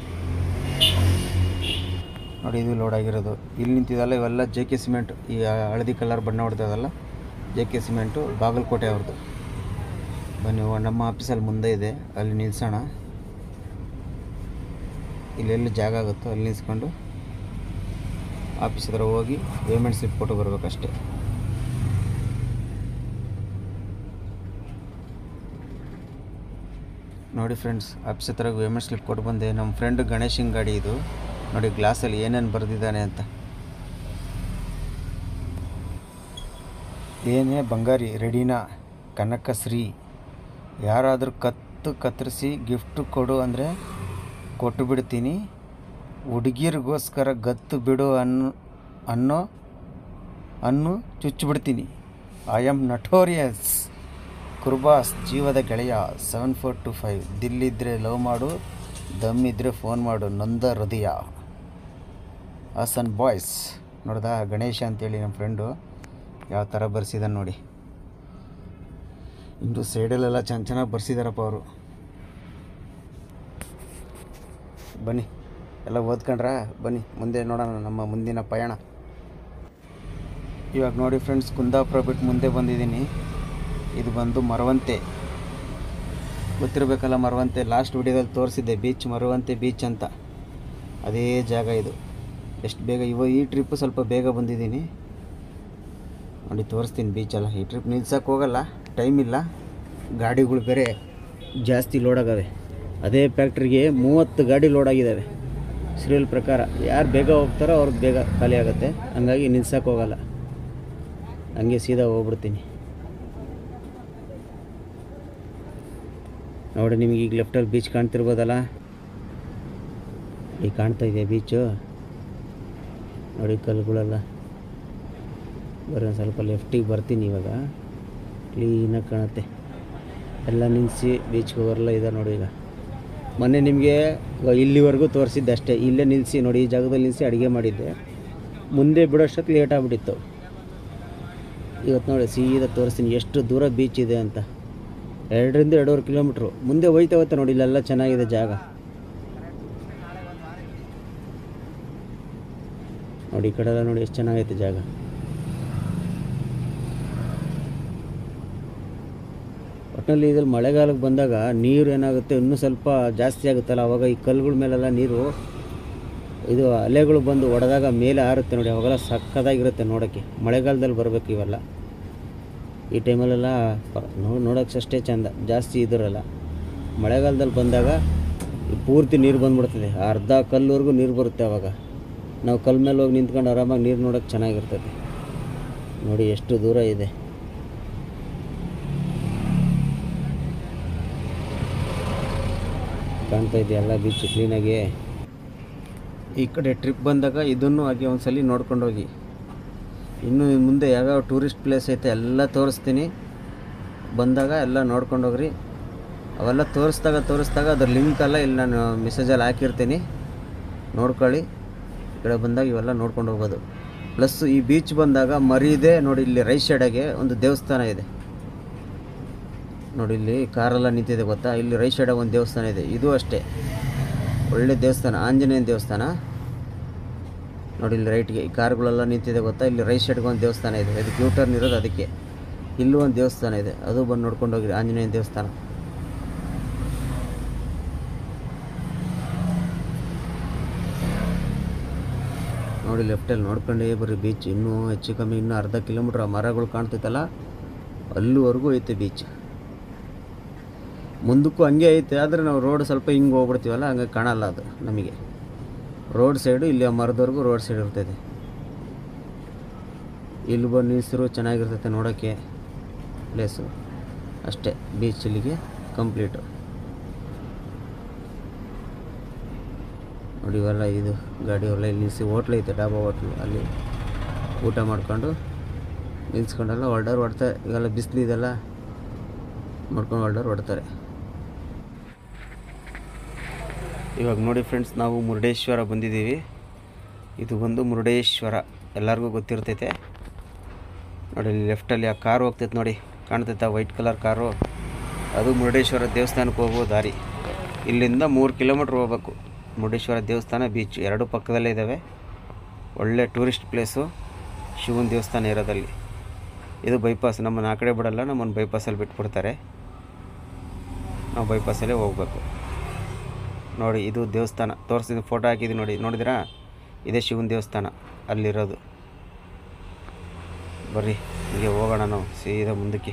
Speaker 1: ನೋಡಿ ಇದು ಲೋಡ್ ಆಗಿರೋದು ಇಲ್ಲಿ ನಿಂತಿದಲ್ಲ ಇವೆಲ್ಲ ಜೆ ಕೆ ಸಿಮೆಂಟ್ ಈ ಹಳದಿ ಕಲರ್ ಬಣ್ಣ ಹೊಡೆದಲ್ಲ ಜೆ ಕೆ ಸಿಮೆಂಟು ಬಾಗಲಕೋಟೆ ಅವ್ರದ್ದು ಬನ್ನಿ ಇವ ನಮ್ಮ ಆಫೀಸಲ್ಲಿ ಮುಂದೆ ಇದೆ ಅಲ್ಲಿ ನಿಲ್ಸೋಣ ಇಲ್ಲೆಲ್ಲಿ ಜಾಗ ಆಗುತ್ತೋ ಅಲ್ಲಿ ನಿಲ್ಸ್ಕೊಂಡು ಆಫೀಸ್ ಹತ್ರ ಹೋಗಿ ಪೇಮೆಂಟ್ ಸ್ಲಿಪ್ ಕೊಟ್ಟು ಬರ್ಬೇಕಷ್ಟೆ ನೋಡಿ ಫ್ರೆಂಡ್ಸ್ ಆಫೀಸ್ ಹತ್ರ ಪೇಮೆಂಟ್ ಸ್ಲಿಪ್ ಕೊಟ್ಟು ಬಂದೆ ನಮ್ಮ ಫ್ರೆಂಡ್ ಗಣೇಶನ್ ಗಾಡಿ ಇದು ನೋಡಿ ಗ್ಲಾಸಲ್ಲಿ ಏನೇನು ಬರೆದಿದ್ದಾನೆ ಅಂತ ಏನೇ ಬಂಗಾರಿ ರೆಡಿನಾ ಕನಕಶ್ರೀ ಯಾರಾದರೂ ಕತ್ತು ಕತ್ತರಿಸಿ ಗಿಫ್ಟ್ ಕೊಡು ಅಂದರೆ ಕೊಟ್ಟು ಬಿಡ್ತೀನಿ ಹುಡುಗಿರಿಗೋಸ್ಕರ ಗತ್ತು ಬಿಡು ಅನ್ನೋ ಅನ್ನೋ ಅನ್ನು ಚುಚ್ಚಿಬಿಡ್ತೀನಿ ಐ ಆಮ್ ನಟೋರಿಯಸ್ ಕುರ್ಬಾಸ್ ಜೀವದ ಗೆಳೆಯ ಸೆವೆನ್ ಫೋರ್ ಟು ಫೈವ್ ದಿಲ್ಲಿದ್ರೆ ಲವ್ ಮಾಡು ದಮ್ ಇದ್ದರೆ ಫೋನ್ ಮಾಡು ನೊಂದ ಹೃದಯ ಹಾಸನ್ ಬಾಯ್ಸ್ ನೋಡ್ದಾ ಗಣೇಶ ಅಂತೇಳಿ ನಮ್ಮ ಫ್ರೆಂಡು ಯಾವ ಥರ ಬರ್ಸಿದಾನೆ ನೋಡಿ ಇನ್ನು ಸೈಡಲ್ಲೆಲ್ಲ ಚೆನ್ನ ಚೆನ್ನಾಗಿ ಬರ್ಸಿದಾರಪ್ಪ ಅವರು ಬನ್ನಿ ಎಲ್ಲ ಓದ್ಕೊಂಡ್ರಾ ಬನ್ನಿ ಮುಂದೆ ನೋಡೋಣ ನಮ್ಮ ಮುಂದಿನ ಪಯಣ ಇವಾಗ ನೋಡಿ ಫ್ರೆಂಡ್ಸ್ ಕುಂದಾಪುರ ಬಿಟ್ಟು ಮುಂದೆ ಬಂದಿದ್ದೀನಿ ಇದು ಬಂದು ಮರವಂತೆ ಗೊತ್ತಿರಬೇಕಲ್ಲ ಮರವಂತೆ ಲಾಸ್ಟ್ ವಿಡಿಯೋದಲ್ಲಿ ತೋರಿಸಿದ್ದೆ ಬೀಚ್ ಮರವಂತೆ ಬೀಚ್ ಅಂತ ಅದೇ ಜಾಗ ಇದು ಎಷ್ಟು ಬೇಗ ಇವ ಈ ಟ್ರಿಪ್ಪು ಸ್ವಲ್ಪ ಬೇಗ ಬಂದಿದ್ದೀನಿ ನೋಡಿ ತೋರಿಸ್ತೀನಿ ಬೀಚಲ್ಲ ಈ ಟ್ರಿಪ್ ನಿಲ್ಸಕ್ಕೆ ಹೋಗಲ್ಲ ಟೈಮ್ ಇಲ್ಲ ಗಾಡಿಗಳು ಬೇರೆ ಜಾಸ್ತಿ ಲೋಡ್ ಆಗವೆ ಅದೇ ಫ್ಯಾಕ್ಟ್ರಿಗೆ ಮೂವತ್ತು ಗಾಡಿ ಲೋಡ್ ಆಗಿದ್ದಾವೆ ಸೀರಿಯಲ್ ಪ್ರಕಾರ ಯಾರು ಬೇಗ ಹೋಗ್ತಾರೋ ಅವ್ರಿಗೆ ಬೇಗ ಖಾಲಿ ಆಗುತ್ತೆ ಹಂಗಾಗಿ ನಿಲ್ಸಕ್ಕೆ ಹೋಗಲ್ಲ ಹಂಗೆ ಸೀದಾ ಹೋಗ್ಬಿಡ್ತೀನಿ ನೋಡಿ ನಿಮಗೆ ಈಗ ಲೆಫ್ಟಲ್ಲಿ ಬೀಚ್ ಕಾಣ್ತಿರ್ಬೋದಲ್ಲ ಈಗ ಕಾಣ್ತಾ ಇದೆ ಬೀಚು ನೋಡಿ ಕಲ್ಲುಗಳೆಲ್ಲ ಬರೀ ಒಂದು ಸ್ವಲ್ಪ ಲೆಫ್ಟಿಗೆ ಬರ್ತೀನಿ ಇವಾಗ ಕ್ಲೀನಾಗಿ ಕಾಣುತ್ತೆ ಎಲ್ಲ ನಿಲ್ಲಿಸಿ ಬೀಚ್ಗೆ ಹೋಗೋರೆಲ್ಲ ಇದೆ ನೋಡಿ ಈಗ ಮೊನ್ನೆ ನಿಮಗೆ ಇಲ್ಲಿವರೆಗೂ ತೋರಿಸಿದ್ದೆ ಅಷ್ಟೇ ಇಲ್ಲೇ ನಿಲ್ಲಿಸಿ ನೋಡಿ ಈ ಜಾಗದಲ್ಲಿ ನಿಲ್ಲಿಸಿ ಅಡುಗೆ ಮಾಡಿದ್ದೆ ಮುಂದೆ ಬಿಡೋಷ್ಟೊತ್ತು ಲೇಟ್ ಆಗಿಬಿಟ್ಟಿತ್ತು ಇವತ್ತು ನೋಡಿ ಸೀದಾ ತೋರಿಸ್ತೀನಿ ಎಷ್ಟು ದೂರ ಬೀಚ್ ಇದೆ ಅಂತ ಎರಡರಿಂದ ಎರಡೂವರೆ ಕಿಲೋಮೀಟ್ರು ಮುಂದೆ ಹೋಯ್ತಾ ಹೋಗ್ತಾ ನೋಡಿ ಇಲ್ಲೆಲ್ಲ ಚೆನ್ನಾಗಿದೆ ಜಾಗ ನೋಡಿ ಈ ಕಡೆ ಎಲ್ಲ ನೋಡಿ ಎಷ್ಟು ಚೆನ್ನಾಗೈತೆ ಜಾಗ ಒಟ್ಟಿನಲ್ಲಿ ಇದ್ರಲ್ಲಿ ಮಳೆಗಾಲಕ್ಕೆ ಬಂದಾಗ ನೀರು ಏನಾಗುತ್ತೆ ಇನ್ನೂ ಸ್ವಲ್ಪ ಜಾಸ್ತಿ ಆಗುತ್ತಲ್ಲ ಅವಾಗ ಈ ಕಲ್ಲುಗಳ ಮೇಲೆಲ್ಲ ನೀರು ಇದು ಅಲೆಗಳು ಬಂದು ಹೊಡೆದಾಗ ಮೇಲೆ ಆರುತ್ತೆ ನೋಡಿ ಅವಾಗೆಲ್ಲ ಸಕ್ಕದಾಗಿರುತ್ತೆ ನೋಡೋಕ್ಕೆ ಮಳೆಗಾಲದಲ್ಲಿ ಬರಬೇಕು ಇವೆಲ್ಲ ಈ ಟೈಮಲ್ಲೆಲ್ಲ ಪ- ನೋ- ನೋಡೋಕ್ಕೆ ಅಷ್ಟೇ ಚೆಂದ ಜಾಸ್ತಿ ಇದಿರಲ್ಲ ಮಳೆಗಾಲದಲ್ಲಿ ಬಂದಾಗ ಈ ಪೂರ್ತಿ ನೀರು ಬಂದ್ಬಿಡ್ತದೆ ಅರ್ಧ ಕಲ್ಲುವರೆಗೂ ನೀರು ಬರುತ್ತೆ ಅವಾಗ ನಾವು ಕಲ್ ಮೇಲೆ ಹೋಗಿ ನಿಂತ್ಕೊಂಡು ಆರಾಮಾಗಿ ನೀರು ನೋಡೋಕ್ಕೆ ಚೆನ್ನಾಗಿರ್ತದೆ ನೋಡಿ ಎಷ್ಟು ದೂರ ಇದೆ ಕಾಣ್ತಾ ಇದೆ ಎಲ್ಲ ಬೀಚ್ ಕ್ಲೀನಾಗಿ ಈ ಕಡೆ ಟ್ರಿಪ್ ಬಂದಾಗ ಇದನ್ನು ಹಾಗೆ ಒಂದ್ಸಲಿ ನೋಡ್ಕೊಂಡು ಹೋಗಿ ಇನ್ನು ಮುಂದೆ ಯಾವ್ಯಾವ ಟೂರಿಸ್ಟ್ ಪ್ಲೇಸ್ ಐತೆ ಎಲ್ಲ ತೋರಿಸ್ತೀನಿ ಬಂದಾಗ ಎಲ್ಲ ನೋಡ್ಕೊಂಡು ಹೋಗ್ರಿ ಅವೆಲ್ಲ ತೋರಿಸ್ದಾಗ ತೋರಿಸ್ದಾಗ ಅದ್ರ ಲಿಂಕ್ ಎಲ್ಲ ಇಲ್ಲಿ ನಾನು ಮೆಸೇಜಲ್ಲಿ ಹಾಕಿರ್ತೀನಿ ನೋಡ್ಕೊಳ್ಳಿ ಈ ಕಡೆ ಬಂದಾಗ ಇವೆಲ್ಲ ನೋಡ್ಕೊಂಡು ಹೋಗ್ಬೋದು ಪ್ಲಸ್ ಈ ಬೀಚ್ ಬಂದಾಗ ಮರಿದೆ ನೋಡಿ ಇಲ್ಲಿ ರೈಟ್ ಸೈಡಾಗೆ ಒಂದು ದೇವಸ್ಥಾನ ಇದೆ ನೋಡಿ ಇಲ್ಲಿ ಕಾರೆಲ್ಲ ನಿಂತಿದೆ ಗೊತ್ತಾ ಇಲ್ಲಿ ರೈಟ್ ಸೈಡಾಗ ಒಂದು ದೇವಸ್ಥಾನ ಇದೆ ಇದು ಅಷ್ಟೇ ಒಳ್ಳೆ ದೇವಸ್ಥಾನ ಆಂಜನೇಯನ ದೇವಸ್ಥಾನ ನೋಡಿ ಇಲ್ಲಿ ರೈಟ್ಗೆ ಈ ಕಾರುಗಳೆಲ್ಲ ನಿಂತಿದೆ ಗೊತ್ತಾ ಇಲ್ಲಿ ರೈಟ್ ಸೈಡ್ಗೆ ಒಂದು ದೇವಸ್ಥಾನ ಇದೆ ಅದಕ್ಕೆ ಯೂ ಟರ್ನ್ ಇರೋದು ಅದಕ್ಕೆ ಇಲ್ಲೂ ಒಂದು ದೇವಸ್ಥಾನ ಇದೆ ಅದು ಬಂದು ನೋಡ್ಕೊಂಡು ಹೋಗಿ ಆಂಜನೇಯನ ದೇವಸ್ಥಾನ ನೋಡಿ ಲೆಫ್ಟಲ್ಲಿ ನೋಡ್ಕೊಂಡೇ ಬರ್ರಿ ಬೀಚ್ ಇನ್ನೂ ಹೆಚ್ಚು ಕಮ್ಮಿ ಇನ್ನೂ ಅರ್ಧ ಕಿಲೋಮೀಟ್ರ್ ಆ ಮರಗಳು ಕಾಣ್ತೈತಲ್ಲ ಅಲ್ಲಿವರೆಗೂ ಐತೆ ಬೀಚ್ ಮುಂದಕ್ಕೂ ಹಂಗೆ ಐತೆ ಆದರೆ ನಾವು ರೋಡ್ ಸ್ವಲ್ಪ ಹಿಂಗೆ ಹೋಗ್ಬಿಡ್ತೀವಲ್ಲ ಹಂಗೆ ಕಾಣಲ್ಲ ಅದು ನಮಗೆ ರೋಡ್ ಸೈಡು ಇಲ್ಲಿ ಆ ಮರದವರೆಗೂ ರೋಡ್ ಸೈಡ್ ಇರ್ತೈತೆ ಇಲ್ಲಿ ಬಂದು ನಿಲ್ಸಿರು ಚೆನ್ನಾಗಿರ್ತೈತೆ ನೋಡೋಕ್ಕೆ ಪ್ಲೇಸು ಅಷ್ಟೇ ಬೀಚ್ ಇಲ್ಲಿಗೆ ಕಂಪ್ಲೀಟು ನೋಡಿ ಇವೆಲ್ಲ ಇದು ಗಾಡಿ ಎಲ್ಲ ಇಲ್ಲಿ ನಿಲ್ಲಿಸಿ ಹೋಟ್ಲ್ ಐತೆ ಡಾಬಾ ಹೋಟ್ಲು ಅಲ್ಲಿ ಊಟ ಮಾಡ್ಕೊಂಡು ನಿಲ್ಸ್ಕೊಂಡೆಲ್ಲ ಹೊರ್ಡೋರು ಹೊಡ್ತಾರೆ ಇವೆಲ್ಲ ಬಿಸಿಲು ಇದೆಲ್ಲ ನೋಡ್ಕೊಂಡು ಹೊರ್ಡೋರು ಹೊಡ್ತಾರೆ ಇವಾಗ ನೋಡಿ ಫ್ರೆಂಡ್ಸ್ ನಾವು ಮುರುಡೇಶ್ವರ ಬಂದಿದ್ದೀವಿ ಇದು ಬಂದು ಮುರುಡೇಶ್ವರ ಎಲ್ಲರಿಗೂ ಗೊತ್ತಿರ್ತೈತೆ ನೋಡಿ ಇಲ್ಲಿ ಲೆಫ್ಟಲ್ಲಿ ಆ ಕಾರು ಹೋಗ್ತೈತೆ ನೋಡಿ ಕಾಣ್ತೈತೆ ವೈಟ್ ಕಲರ್ ಕಾರು ಅದು ಮುರುಡೇಶ್ವರ ದೇವಸ್ಥಾನಕ್ಕೆ ಹೋಗೋ ದಾರಿ ಇಲ್ಲಿಂದ ಮೂರು ಕಿಲೋಮೀಟ್ರ್ ಹೋಗ್ಬೇಕು ಮುರುಡೇಶ್ವರ ದೇವಸ್ಥಾನ ಬೀಚ್ ಎರಡು ಪಕ್ಕದಲ್ಲೇ ಇದ್ದಾವೆ ಒಳ್ಳೆ ಟೂರಿಸ್ಟ್ ಪ್ಲೇಸು ಶಿವನ ದೇವಸ್ಥಾನ ಇರೋದಲ್ಲಿ ಇದು ಬೈಪಾಸ್ ನಮ್ಮನ್ನು ಆ ಕಡೆ ಬಿಡಲ್ಲ ನಮ್ಮನ್ನು ಬೈಪಾಸಲ್ಲಿ ಬಿಟ್ಬಿಡ್ತಾರೆ ನಾವು ಬೈಪಾಸಲ್ಲೇ ಹೋಗ್ಬೇಕು ನೋಡಿ ಇದು ದೇವಸ್ಥಾನ ತೋರಿಸಿದ ಫೋಟೋ ಹಾಕಿದ್ದು ನೋಡಿ ನೋಡಿದ್ರಾ ಇದೇ ಶಿವನ ದೇವಸ್ಥಾನ ಅಲ್ಲಿರೋದು ಬರ್ರಿ ಹೀಗೆ ಹೋಗೋಣ ನಾವು ಸೀದಾ ಮುಂದಕ್ಕೆ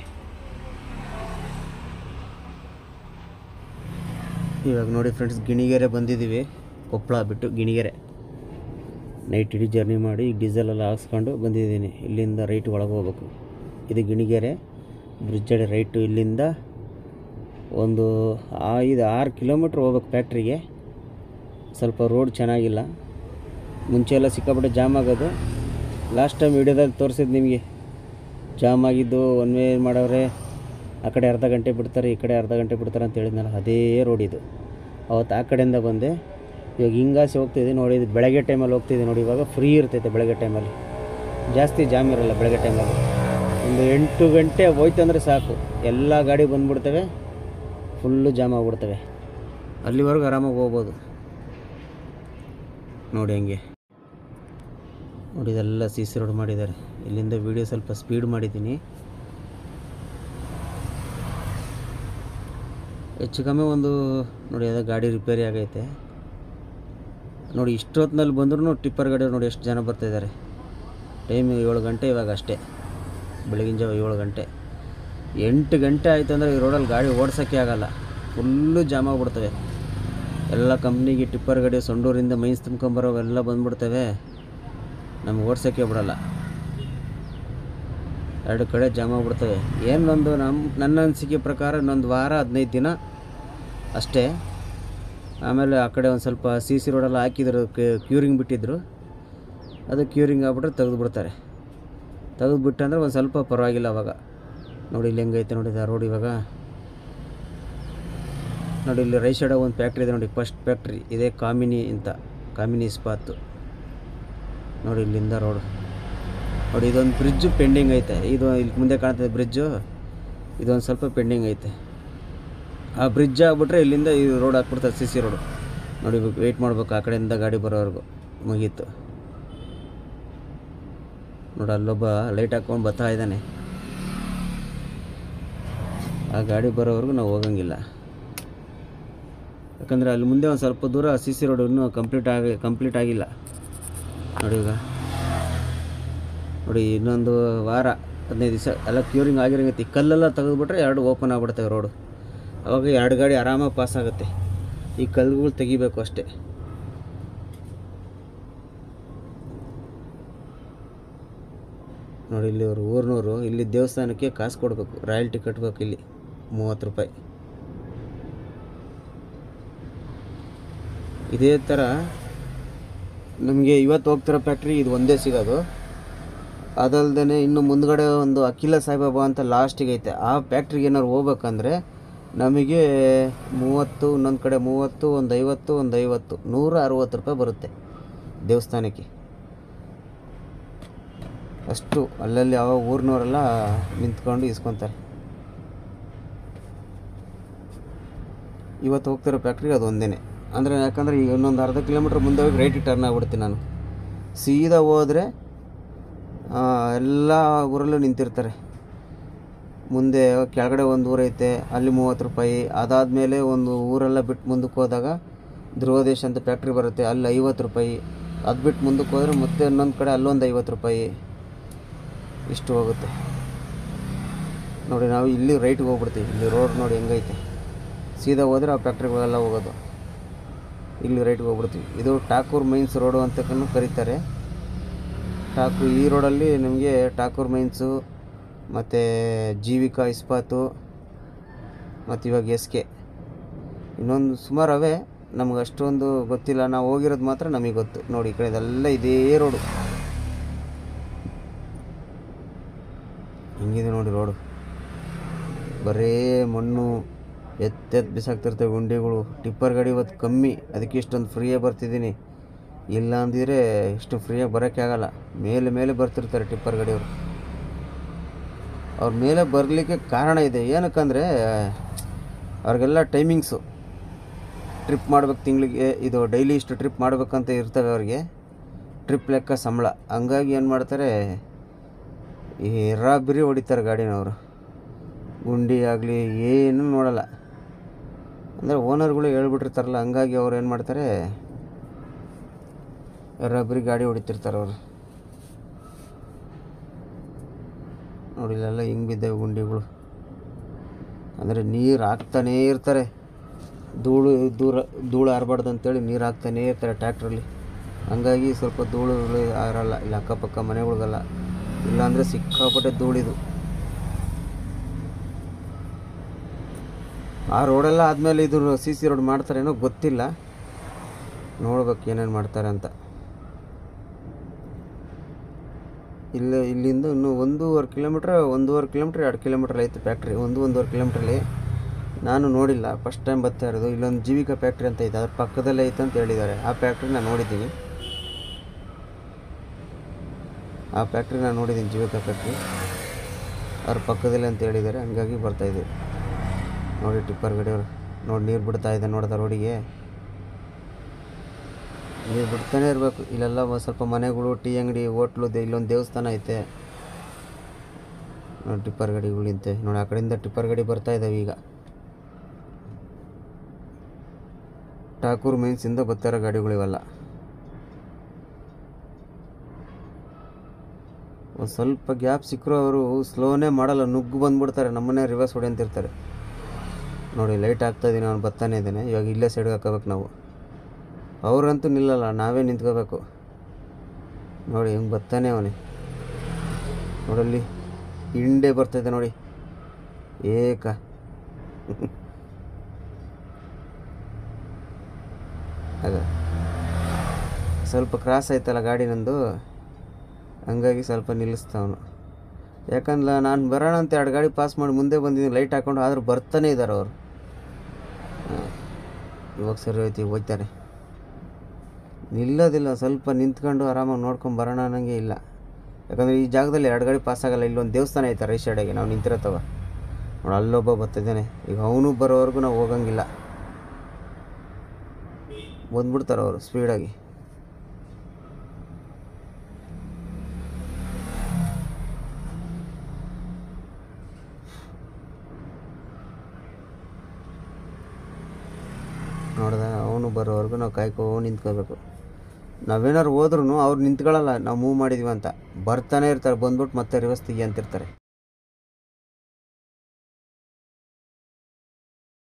Speaker 1: ಇವಾಗ ನೋಡಿ ಫ್ರೆಂಡ್ಸ್ ಗಿಣಿಗೆರೆ ಬಂದಿದ್ದೀವಿ ಕೊಪ್ಪಳ ಬಿಟ್ಟು ಗಿಣಿಗೆರೆ ನೈಟ್ ಇಡೀ ಜರ್ನಿ ಮಾಡಿ ಡೀಸೆಲೆಲ್ಲ ಹಾಕ್ಸ್ಕೊಂಡು ಬಂದಿದ್ದೀನಿ ಇಲ್ಲಿಂದ ರೈಟ್ ಒಳಗೆ ಹೋಗ್ಬೇಕು ಇದು ಗಿಣಿಗೆರೆ ಬ್ರಿಡ್ಜ್ ಅಡಿ ರೈಟು ಇಲ್ಲಿಂದ ಒಂದು ಐದು ಆರು ಕಿಲೋಮೀಟ್ರ್ ಹೋಗ್ಬೇಕು ಫ್ಯಾಕ್ಟ್ರಿಗೆ ಸ್ವಲ್ಪ ರೋಡ್ ಚೆನ್ನಾಗಿಲ್ಲ ಮುಂಚೆ ಎಲ್ಲ ಸಿಕ್ಕಾಪಟ್ಟೆ ಜಾಮ್ ಆಗೋದು ಲಾಸ್ಟ್ ಟೈಮ್ ವಿಡಿಯೋದಲ್ಲಿ ತೋರಿಸಿದ್ದು ನಿಮಗೆ ಜಾಮ್ ಆಗಿದ್ದು ಒನ್ ವೇ ಮಾಡವ್ರೆ ಆ ಕಡೆ ಅರ್ಧ ಗಂಟೆ ಬಿಡ್ತಾರೆ ಈ ಕಡೆ ಅರ್ಧ ಗಂಟೆ ಬಿಡ್ತಾರೆ ಅಂತ ಹೇಳಿದ್ನಲ್ಲ ಅದೇ ರೋಡ್ ಇದು ಅವತ್ತು ಆ ಕಡೆಯಿಂದ ಬಂದೆ ಇವಾಗ ಹಿಂಗಾಸಿ ಹೋಗ್ತಿದ್ದೆ ನೋಡಿ ಇದು ಬೆಳಗ್ಗೆ ಟೈಮಲ್ಲಿ ಹೋಗ್ತಿದ್ದೆ ನೋಡಿ ಇವಾಗ ಫ್ರೀ ಇರ್ತೈತೆ ಬೆಳಗ್ಗೆ ಟೈಮಲ್ಲಿ ಜಾಸ್ತಿ ಜಾಮ್ ಇರಲ್ಲ ಬೆಳಗ್ಗೆ ಟೈಮಲ್ಲಿ ಒಂದು ಎಂಟು ಗಂಟೆ ಹೋಯ್ತು ಅಂದರೆ ಸಾಕು ಎಲ್ಲ ಗಾಡಿ ಬಂದ್ಬಿಡ್ತವೆ ಫುಲ್ಲು ಜಾಮ್ ಆಗಿಬಿಡ್ತವೆ ಅಲ್ಲಿವರೆಗೂ ಆರಾಮಾಗಿ ಹೋಗ್ಬೋದು ನೋಡಿ ಹಂಗೆ ನೋಡಿ ಇದೆಲ್ಲ ಸಿ ಸಿ ರೋಡ್ ಮಾಡಿದ್ದಾರೆ ಇಲ್ಲಿಂದ ವೀಡಿಯೋ ಸ್ವಲ್ಪ ಸ್ಪೀಡ್ ಮಾಡಿದ್ದೀನಿ ಹೆಚ್ಚು ಕಮ್ಮಿ ಒಂದು ನೋಡಿ ಅದೇ ಗಾಡಿ ರಿಪೇರಿ ಆಗೈತೆ ನೋಡಿ ಇಷ್ಟೊತ್ತಿನಲ್ಲಿ ಬಂದ್ರೂ ಟಿಪ್ಪರ್ ಗಾಡಿ ನೋಡಿ ಎಷ್ಟು ಜನ ಬರ್ತಾಯಿದ್ದಾರೆ ಟೈಮ್ ಏಳು ಗಂಟೆ ಇವಾಗ ಅಷ್ಟೇ ಬೆಳಗಿನ ಜಾವ ಏಳು ಗಂಟೆ ಎಂಟು ಗಂಟೆ ಆಯಿತು ಅಂದರೆ ಈ ರೋಡಲ್ಲಿ ಗಾಡಿ ಓಡ್ಸೋಕ್ಕೆ ಆಗಲ್ಲ ಫುಲ್ಲು ಜಾಮ್ ಆಗಿಬಿಡ್ತವೆ ಎಲ್ಲ ಕಂಪ್ನಿಗೆ ಟಿಪ್ಪರ್ ಗಾಡಿ ಸೊಂಡೂರಿಂದ ಮೈನ್ಸ್ ತುಂಬ್ಕೊಂಬರೋವೆಲ್ಲ ಬಂದ್ಬಿಡ್ತವೆ ನಮ್ಗೆ ಓಡ್ಸೋಕ್ಕೆ ಬಿಡಲ್ಲ ಎರಡು ಕಡೆ ಜಾಮ್ ಆಗಿಬಿಡ್ತವೆ ಏನೊಂದು ನಮ್ಮ ನನ್ನ ಅನಿಸಿಕೆ ಪ್ರಕಾರ ಇನ್ನೊಂದು ವಾರ ಹದಿನೈದು ದಿನ ಅಷ್ಟೇ ಆಮೇಲೆ ಆ ಕಡೆ ಒಂದು ಸ್ವಲ್ಪ ಸಿ ಸಿ ರೋಡೆಲ್ಲ ಹಾಕಿದ್ರು ಕ್ಯೂರಿಂಗ್ ಬಿಟ್ಟಿದ್ರು ಅದು ಕ್ಯೂರಿಂಗ್ ಆಗ್ಬಿಟ್ರೆ ತೆಗೆದು ಬಿಡ್ತಾರೆ ತೆಗೆದು ಬಿಟ್ಟಂದ್ರೆ ಒಂದು ಸ್ವಲ್ಪ ಪರವಾಗಿಲ್ಲ ಅವಾಗ ನೋಡಿ ಇಲ್ಲಿ ಹೆಂಗೈತೆ ನೋಡಿ ಆ ರೋಡ್ ಇವಾಗ ನೋಡಿ ಇಲ್ಲಿ ರೈಟ್ ಸೈಡಾಗ ಒಂದು ಫ್ಯಾಕ್ಟ್ರಿ ಇದೆ ನೋಡಿ ಫಸ್ಟ್ ಫ್ಯಾಕ್ಟ್ರಿ ಇದೇ ಕಾಮಿನಿ ಅಂತ ಕಾಮಿನಿ ಇಸ್ಪಾತು ನೋಡಿ ಇಲ್ಲಿಂದ ರೋಡ್ ನೋಡಿ ಇದೊಂದು ಬ್ರಿಡ್ಜು ಪೆಂಡಿಂಗ್ ಐತೆ ಇದು ಇಲ್ಲಿ ಮುಂದೆ ಕಾಣ್ತದೆ ಬ್ರಿಡ್ಜು ಇದೊಂದು ಸ್ವಲ್ಪ ಪೆಂಡಿಂಗ್ ಐತೆ ಆ ಬ್ರಿಡ್ಜ್ ಆಗ್ಬಿಟ್ರೆ ಇಲ್ಲಿಂದ ಈ ರೋಡ್ ಹಾಕ್ಬಿಡ್ತಾರೆ ಸಿ ಸಿ ರೋಡು ನೋಡಿ ವೆಯ್ಟ್ ಮಾಡ್ಬೇಕು ಆ ಕಡೆಯಿಂದ ಗಾಡಿ ಬರೋವರೆಗೂ ಮುಗೀತು ನೋಡಿ ಅಲ್ಲೊಬ್ಬ ಲೈಟ್ ಹಾಕ್ಕೊಂಡು ಬರ್ತಾ ಇದ್ದಾನೆ ಆ ಗಾಡಿ ಬರೋವರೆಗೂ ನಾವು ಹೋಗಂಗಿಲ್ಲ ಯಾಕಂದರೆ ಅಲ್ಲಿ ಮುಂದೆ ಒಂದು ಸ್ವಲ್ಪ ದೂರ ಸಿ ಸಿ ರೋಡ್ ಇನ್ನೂ ಕಂಪ್ಲೀಟ್ ಆಗಿ ಕಂಪ್ಲೀಟ್ ಆಗಿಲ್ಲ ನೋಡಿ ಈಗ ನೋಡಿ ಇನ್ನೊಂದು ವಾರ ಹದಿನೈದು ದಿವಸ ಎಲ್ಲ ಕ್ಯೂರಿಂಗ್ ಆಗಿರಂಗೈತಿ ಈ ಕಲ್ಲೆಲ್ಲ ತೆಗೆದುಬಿಟ್ರೆ ಎರಡು ಓಪನ್ ಆಗ್ಬಿಡ್ತವೆ ರೋಡು ಅವಾಗ ಎರಡು ಗಾಡಿ ಆರಾಮಾಗಿ ಪಾಸ್ ಆಗುತ್ತೆ ಈ ಕಲ್ಲುಗಳು ತೆಗಿಬೇಕು ಅಷ್ಟೇ ನೋಡಿ ಇಲ್ಲಿ ಅವರು ಊರಿನವರು ಇಲ್ಲಿ ದೇವಸ್ಥಾನಕ್ಕೆ ಕಾಸು ಕೊಡಬೇಕು ರಾಯಲ್ಟಿ ಕಟ್ಟಬೇಕು ಇಲ್ಲಿ ಮೂವತ್ತು ರೂಪಾಯಿ ಇದೇ ಥರ ನಮಗೆ ಇವತ್ತು ಹೋಗ್ತಿರೋ ಫ್ಯಾಕ್ಟ್ರಿ ಇದು ಒಂದೇ ಸಿಗೋದು ಅದಲ್ದೇ ಇನ್ನು ಮುಂದ್ಗಡೆ ಒಂದು ಅಖಿಲ ಸಾಯಿಬಾಬಾ ಅಂತ ಲಾಸ್ಟಿಗೆ ಐತೆ ಆ ಫ್ಯಾಕ್ಟ್ರಿಗೆ ಏನಾದ್ರು ಹೋಗ್ಬೇಕಂದ್ರೆ ನಮಗೆ ಮೂವತ್ತು ಇನ್ನೊಂದು ಕಡೆ ಮೂವತ್ತು ಒಂದು ಐವತ್ತು ಒಂದು ಐವತ್ತು ನೂರ ಅರುವತ್ತು ರೂಪಾಯಿ ಬರುತ್ತೆ ದೇವಸ್ಥಾನಕ್ಕೆ ಅಷ್ಟು ಅಲ್ಲಲ್ಲಿ ಯಾವ ಊರಿನವರೆಲ್ಲ ನಿಂತ್ಕೊಂಡು ಇಸ್ಕೊತಾರೆ ಇವತ್ತು ಹೋಗ್ತಿರೋ ಫ್ಯಾಕ್ಟ್ರಿಗೆ ಅದು ಒಂದೇ ಅಂದರೆ ಯಾಕಂದರೆ ಈಗ ಇನ್ನೊಂದು ಅರ್ಧ ಕಿಲೋಮೀಟ್ರ್ ಮುಂದೆ ಹೋಗಿ ರೈಟಿಗೆ ಟರ್ನ್ ಆಗ್ಬಿಡ್ತೀನಿ ನಾನು ಸೀದಾ ಹೋದರೆ ಎಲ್ಲ ಊರಲ್ಲೂ ನಿಂತಿರ್ತಾರೆ ಮುಂದೆ ಕೆಳಗಡೆ ಒಂದು ಊರೈತೆ ಅಲ್ಲಿ ಮೂವತ್ತು ರೂಪಾಯಿ ಅದಾದಮೇಲೆ ಒಂದು ಊರೆಲ್ಲ ಬಿಟ್ಟು ಮುಂದಕ್ಕೆ ಹೋದಾಗ ಧ್ರುವದೇಶ ಅಂತ ಫ್ಯಾಕ್ಟ್ರಿ ಬರುತ್ತೆ ಅಲ್ಲಿ ಐವತ್ತು ರೂಪಾಯಿ ಅದು ಬಿಟ್ಟು ಮುಂದಕ್ಕೆ ಹೋದರೆ ಮತ್ತೆ ಇನ್ನೊಂದು ಕಡೆ ಅಲ್ಲೊಂದು ಐವತ್ತು ರೂಪಾಯಿ ಇಷ್ಟು ಹೋಗುತ್ತೆ ನೋಡಿ ನಾವು ಇಲ್ಲಿ ರೈಟ್ಗೆ ಹೋಗ್ಬಿಡ್ತೀವಿ ಇಲ್ಲಿ ರೋಡ್ ನೋಡಿ ಹೆಂಗೈತೆ ಸೀದಾ ಹೋದರೆ ಆ ಫ್ಯಾಕ್ಟ್ರಿಗಳೆಲ್ಲ ಹೋಗೋದು ಇಲ್ಲಿ ರೈಟ್ಗೆ ಹೋಗ್ಬಿಡ್ತೀವಿ ಇದು ಠಾಕೂರ್ ಮೈನ್ಸ್ ರೋಡು ಅಂತ ಕರೀತಾರೆ ಠಾಕೂರ್ ಈ ರೋಡಲ್ಲಿ ನಿಮಗೆ ಠಾಕೂರ್ ಮೈನ್ಸು ಮತ್ತು ಜೀವಿಕಾ ಇಸ್ಪಾತು ಮತ್ತು ಇವಾಗ ಎಸ್ ಕೆ ಇನ್ನೊಂದು ಸುಮಾರು ಅವೇ ನಮ್ಗೆ ಅಷ್ಟೊಂದು ಗೊತ್ತಿಲ್ಲ ನಾವು ಹೋಗಿರೋದು ಮಾತ್ರ ನಮಗೆ ಗೊತ್ತು ನೋಡಿ ಈ ಕಡೆ ಇದೆಲ್ಲ ಇದೇ ರೋಡು ಹಿಂಗಿದೆ ನೋಡಿ ರೋಡು ಬರೇ ಮಣ್ಣು ಎತ್ತೆತ್ತು ಬಿಸಾಕ್ತಿರ್ತವೆ ಗುಂಡಿಗಳು ಟಿಪ್ಪರ್ ಗಾಡಿ ಇವತ್ತು ಕಮ್ಮಿ ಅದಕ್ಕೆ ಇಷ್ಟೊಂದು ಫ್ರೀಯಾಗಿ ಬರ್ತಿದ್ದೀನಿ ಇಲ್ಲ ಅಂದಿದ್ರೆ ಇಷ್ಟು ಫ್ರೀಯಾಗಿ ಬರೋಕ್ಕೆ ಆಗಲ್ಲ ಮೇಲೆ ಮೇಲೆ ಬರ್ತಿರ್ತಾರೆ ಟಿಪ್ಪರ್ ಗಾಡಿಯವರು ಅವ್ರ ಮೇಲೆ ಬರಲಿಕ್ಕೆ ಕಾರಣ ಇದೆ ಏನಕ್ಕಂದರೆ ಅವ್ರಿಗೆಲ್ಲ ಟೈಮಿಂಗ್ಸು ಟ್ರಿಪ್ ಮಾಡ್ಬೇಕು ತಿಂಗಳಿಗೆ ಇದು ಡೈಲಿ ಇಷ್ಟು ಟ್ರಿಪ್ ಮಾಡ್ಬೇಕಂತ ಇರ್ತವೆ ಅವ್ರಿಗೆ ಟ್ರಿಪ್ ಲೆಕ್ಕ ಸಂಬಳ ಹಂಗಾಗಿ ಏನು ಮಾಡ್ತಾರೆ ಈ ರಾಬಿರಿ ಹೊಡಿತಾರೆ ಗಾಡಿನವರು ಗುಂಡಿ ಆಗಲಿ ಏನೂ ನೋಡಲ್ಲ ಅಂದರೆ ಓನರ್ಗಳು ಹೇಳ್ಬಿಟ್ಟಿರ್ತಾರಲ್ಲ ಹಂಗಾಗಿ ಅವ್ರು ಏನು ಮಾಡ್ತಾರೆ ರಾಬಿರಿ ಗಾಡಿ ಹೊಡಿತಿರ್ತಾರೆ ಅವರು ನೋಡಿ ಇಲ್ಲೆಲ್ಲ ಹಿಂಗೆ ಬಿದ್ದಾವೆ ಗುಂಡಿಗಳು ಅಂದರೆ ನೀರು ಹಾಕ್ತಾನೇ ಇರ್ತಾರೆ ಧೂಳು ದೂರ ಧೂಳು ಆರಬಾರ್ದು ಅಂತೇಳಿ ನೀರು ಹಾಕ್ತಾನೇ ಇರ್ತಾರೆ ಟ್ಯಾಕ್ಟ್ರಲ್ಲಿ ಹಂಗಾಗಿ ಸ್ವಲ್ಪ ಧೂಳುಗಳು ಆರಲ್ಲ ಇಲ್ಲ ಅಕ್ಕಪಕ್ಕ ಮನೆಗಳಿಗಲ್ಲ ಇಲ್ಲಾಂದರೆ ಸಿಕ್ಕಾಪಟ್ಟೆ ಧೂಳಿದು ಆ ರೋಡೆಲ್ಲ ಆದಮೇಲೆ ಇದು ಸಿ ಸಿ ರೋಡ್ ಮಾಡ್ತಾರೇನೋ ಗೊತ್ತಿಲ್ಲ ನೋಡ್ಬೇಕು ಏನೇನು ಮಾಡ್ತಾರೆ ಅಂತ ಇಲ್ಲ ಇಲ್ಲಿಂದ ಇನ್ನು ಒಂದೂವರೆ ಕಿಲೋಮೀಟ್ರ್ ಒಂದೂವರೆ ಕಿಲೋಮೀಟ್ರ್ ಎರಡು ಕಿಲೋಮೀಟ್ರ್ ಐತೆ ಫ್ಯಾಕ್ಟ್ರಿ ಒಂದು ಒಂದೂವರೆ ಕಿಲೋಮೀಟ್ರಲ್ಲಿ ನಾನು ನೋಡಿಲ್ಲ ಫಸ್ಟ್ ಟೈಮ್ ಬರ್ತಾ ಇರೋದು ಇಲ್ಲೊಂದು ಜೀವಿಕಾ ಫ್ಯಾಕ್ಟ್ರಿ ಅಂತ ಐತೆ ಅದ್ರ ಪಕ್ಕದಲ್ಲೇ ಐತೆ ಅಂತ ಹೇಳಿದ್ದಾರೆ ಆ ಫ್ಯಾಕ್ಟ್ರಿ ನಾನು ನೋಡಿದ್ದೀನಿ ಆ ಫ್ಯಾಕ್ಟ್ರಿ ನಾನು ನೋಡಿದ್ದೀನಿ ಜೀವಿಕಾ ಫ್ಯಾಕ್ಟ್ರಿ ಅದ್ರ ಪಕ್ಕದಲ್ಲೇ ಅಂತ ಹೇಳಿದ್ದಾರೆ ಹಂಗಾಗಿ ಬರ್ತಾಯಿದ್ದೀವಿ ನೋಡಿ ಟಿಪ್ಪರ್ ಗಡಿಯವರು ನೋಡಿ ನೀರು ಬಿಡ್ತಾ ಇದೆ ನೋಡ್ದ ರೋಡಿಗೆ ನೀರು ಬಿಡ್ತಾನೆ ಇರಬೇಕು ಇಲ್ಲೆಲ್ಲ ಒಂದ್ ಸ್ವಲ್ಪ ಮನೆಗಳು ಟೀ ಅಂಗಡಿ ಹೋಟ್ಲು ದೇ ಇಲ್ಲೊಂದು ದೇವಸ್ಥಾನ ಐತೆ ನೋಡಿ ಟಿಪ್ಪರ್ ಗಾಡಿಗಳಿಂತೆ ನೋಡಿ ಆ ಕಡೆಯಿಂದ ಟಿಪ್ಪರ್ ಗಾಡಿ ಬರ್ತಾ ಇದ್ದಾವೆ ಈಗ ಠಾಕೂರ್ ಮೀನ್ಸಿಂದ ಬರ್ತಾರೋ ಗಾಡಿಗಳು ಇವೆಲ್ಲ ಒಂದು ಸ್ವಲ್ಪ ಗ್ಯಾಪ್ ಸಿಕ್ಕರೂ ಅವರು ಸ್ಲೋನೇ ಮಾಡಲ್ಲ ನುಗ್ಗು ಬಂದ್ಬಿಡ್ತಾರೆ ನಮ್ಮನ್ನೇ ರಿವರ್ಸ್ ಹೊಡಿ ಅಂತಿರ್ತಾರೆ ನೋಡಿ ಲೈಟ್ ಆಗ್ತಾ ಇದೀನಿ ಅವ್ನು ಬರ್ತಾನೆ ಇದ್ದಾನೆ ಇವಾಗ ಇಲ್ಲೇ ಸೈಡ್ಗೆ ಹಾಕೋಬೇಕು ನಾವು ಅವರಂತೂ ನಿಲ್ಲಲ್ಲ ನಾವೇ ನಿಂತ್ಕೋಬೇಕು ನೋಡಿ ಹಿಂಗೆ ಬರ್ತಾನೆ ಅವನೇ ನೋಡಲ್ಲಿ ಹಿಂಡೆ ಬರ್ತಾಯಿದೆ ನೋಡಿ ಏಕ ಆಗ ಸ್ವಲ್ಪ ಕ್ರಾಸ್ ಆಯ್ತಲ್ಲ ಗಾಡಿ ನಂದು ಹಂಗಾಗಿ ಸ್ವಲ್ಪ ನಿಲ್ಲಿಸ್ತಾವನು ಯಾಕಂದ್ರೆ ನಾನು ಬರೋಣ ಅಂತ ಎರಡು ಗಾಡಿ ಪಾಸ್ ಮಾಡಿ ಮುಂದೆ ಬಂದಿದ್ದೀನಿ ಲೈಟ್ ಹಾಕೊಂಡು ಆದರೂ ಬರ್ತಾನೆ ಇದ್ದಾರೆ ಅವರು ಇವಾಗ ಸರಿ ಹೋಯ್ತು ಈಗ ಹೋಗ್ತಾರೆ ನಿಲ್ಲೋದಿಲ್ಲ ಸ್ವಲ್ಪ ನಿಂತ್ಕೊಂಡು ಆರಾಮಾಗಿ ನೋಡ್ಕೊಂಡು ಬರೋಣ ಅನ್ನಂಗೆ ಇಲ್ಲ ಯಾಕಂದರೆ ಈ ಜಾಗದಲ್ಲಿ ಎರಡು ಗಾಡಿ ಪಾಸ್ ಆಗಲ್ಲ ಇಲ್ಲೊಂದು ದೇವಸ್ಥಾನ ಐತೆ ರೈಟ್ ಸೈಡಿಗೆ ನಾವು ನಿಂತಿರತ್ತವ ನೋಡಿ ಅಲ್ಲೊಬ್ಬ ಬರ್ತಿದ್ದಾನೆ ಈಗ ಅವನು ಬರೋವರೆಗೂ ನಾವು ಹೋಗಂಗಿಲ್ಲ ಬಂದ್ಬಿಡ್ತಾರೆ ಅವರು ಸ್ಪೀಡಾಗಿ ನೋಡ್ದ ಅವನು ಬರೋವರೆಗೂ ನಾವು ಕಾಯ್ಕೊ ನಿಂತ್ಕೋಬೇಕು ನಾವೇನಾರು ಹೋದ್ರೂ ಅವ್ರು ನಿಂತ್ಕೊಳ್ಳಲ್ಲ ನಾವು ಮೂವ್ ಮಾಡಿದ್ವಿ ಅಂತ ಬರ್ತಾನೆ ಇರ್ತಾರೆ ಬಂದ್ಬಿಟ್ಟು ಮತ್ತೆ ರಿವರ್ಸ್ ತೆಗಿ ಅಂತಿರ್ತಾರೆ